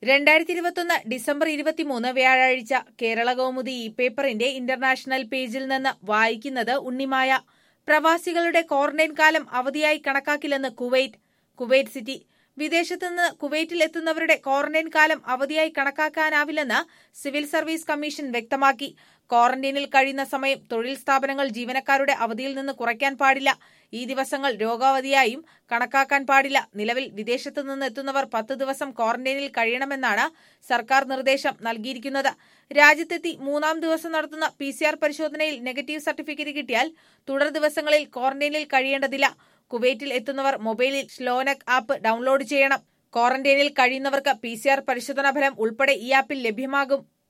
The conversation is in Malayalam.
രണ്ടായിരത്തി ഇരുപത്തൊന്ന് ഡിസംബർ ഇരുപത്തിമൂന്ന് വ്യാഴാഴ്ച കേരള കൗമുദി ഇ പേപ്പറിന്റെ ഇന്റർനാഷണൽ പേജിൽ നിന്ന് വായിക്കുന്നത് ഉണ്ണിമായ പ്രവാസികളുടെ ക്വാറന്റൈൻ കാലം അവധിയായി കണക്കാക്കില്ലെന്ന് കുവൈറ്റ് കുവൈറ്റ് സിറ്റി വിദേശത്തു നിന്ന് കുവൈറ്റിൽ എത്തുന്നവരുടെ ക്വാറന്റൈൻ കാലം അവധിയായി കണക്കാക്കാനാവില്ലെന്ന് സിവിൽ സർവീസ് കമ്മീഷൻ വ്യക്തമാക്കി ക്വാറന്റൈനിൽ കഴിയുന്ന സമയം തൊഴിൽ സ്ഥാപനങ്ങൾ ജീവനക്കാരുടെ അവധിയിൽ നിന്ന് കുറയ്ക്കാൻ പാടില്ല ഈ ദിവസങ്ങൾ രോഗാവധിയായും കണക്കാക്കാൻ പാടില്ല നിലവിൽ വിദേശത്തു നിന്ന് എത്തുന്നവർ പത്ത് ദിവസം ക്വാറന്റൈനിൽ കഴിയണമെന്നാണ് സർക്കാർ നിർദ്ദേശം നൽകിയിരിക്കുന്നത് രാജ്യത്തെത്തി മൂന്നാം ദിവസം നടത്തുന്ന പി പരിശോധനയിൽ നെഗറ്റീവ് സർട്ടിഫിക്കറ്റ് കിട്ടിയാൽ തുടർ ദിവസങ്ങളിൽ ക്വാറന്റൈനിൽ കഴിയേണ്ടതില്ല കുവൈറ്റിൽ എത്തുന്നവർ മൊബൈലിൽ സ്ലോനക് ആപ്പ് ഡൗൺലോഡ് ചെയ്യണം ക്വാറന്റൈനിൽ കഴിയുന്നവർക്ക് പി സി ആർ പരിശോധനാ ഫലം ഉൾപ്പെടെ ഈ ആപ്പിൽ ലഭ്യമാകും